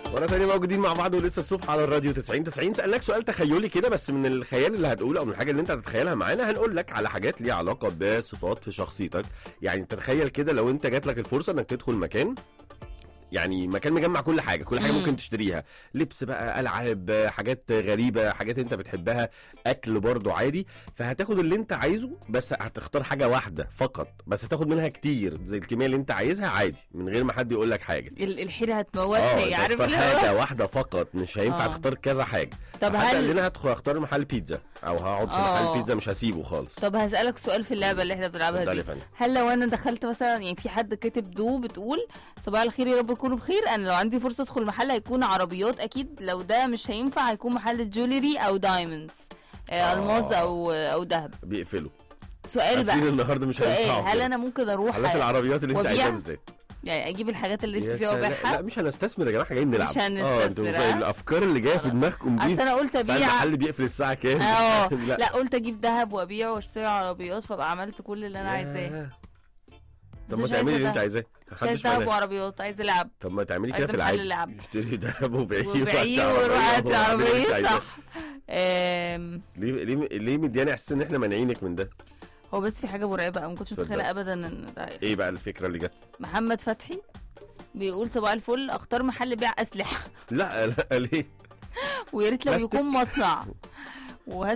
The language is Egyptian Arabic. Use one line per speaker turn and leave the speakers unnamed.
مرة تانية موجودين مع بعض ولسه الصبح على الراديو 90 90 سألناك سؤال تخيلي كده بس من الخيال اللي هتقوله او من الحاجة اللي انت هتتخيلها معانا هنقول لك على حاجات ليها علاقة بصفات في شخصيتك يعني تتخيل كده لو انت جات لك الفرصة انك تدخل مكان يعني مكان مجمع كل حاجه كل حاجه
مم.
ممكن تشتريها لبس بقى العاب حاجات غريبه حاجات انت بتحبها اكل برضو عادي فهتاخد اللي انت عايزه بس هتختار حاجه واحده فقط بس هتاخد منها كتير زي الكميه اللي انت عايزها عادي من غير ما حد يقول لك حاجه
ال- الحيرة هتموتني
اه
عارف
تختار
اللي هو
حاجه واحده فقط مش هينفع
آه.
تختار كذا حاجه
طب
حتى قال
هل
لنا هدخل اختار محل بيتزا او هقعد في
آه.
محل بيتزا مش هسيبه خالص
طب هسألك سؤال في اللعبة اللي احنا بنلعبها
اتفضلي
دي
يا فندم
هل لو انا دخلت مثلا يعني في حد كاتب دو بتقول صباح الخير يا رب تكونوا بخير انا لو عندي فرصه ادخل محل هيكون عربيات اكيد لو ده مش هينفع هيكون محل جولري او دايموندز
آه.
آه. الماظ او او ذهب
بيقفلوا
سؤال
عارفين
بقى
النهارده مش
سؤال
هينفعوا
هل
كده.
انا ممكن اروح
حالات العربيات اللي انت
وأبيع؟
عايزاها بالذات
يعني اجيب الحاجات اللي
يا
نفسي فيها
سلام. لا
وابيعها
مش هنستثمر يا جماعه احنا جايين نلعب
مش
اه
هنستثمر،
انتوا
ها؟
الافكار اللي جايه في دماغكم دي
اصل انا قلت
بتاع
ابيع
المحل بيقفل الساعه كام
اه
لا
لا قلت اجيب ذهب وابيع واشتري عربيات فابقى عملت كل اللي انا عايزاه
ياه.
بس
طب ما
مش
تعملي
عايزة
اللي انت
دهب.
عايزاه
مش عايز
محدش
ذهب
مانع.
وعربيات عايز العب
طب ما تعملي كده
عايزة
في
محل
العادي
لعب.
اشتري دهب وبيعيه
وبيعيه وروح هات العربية صح آم،
ليه ليه ليه مدياني احساس ان احنا مانعينك من ده
هو بس في حاجة مرعبة أنا ما كنتش
اتفضل.
متخيلة أبدا إن ده
ايه بقى الفكره اللي جت
محمد فتحي بيقول صباح الفل اختار محل بيع أسلحة
لا لا ليه
ويا ريت لو
بلاستيك.
يكون مصنع وهات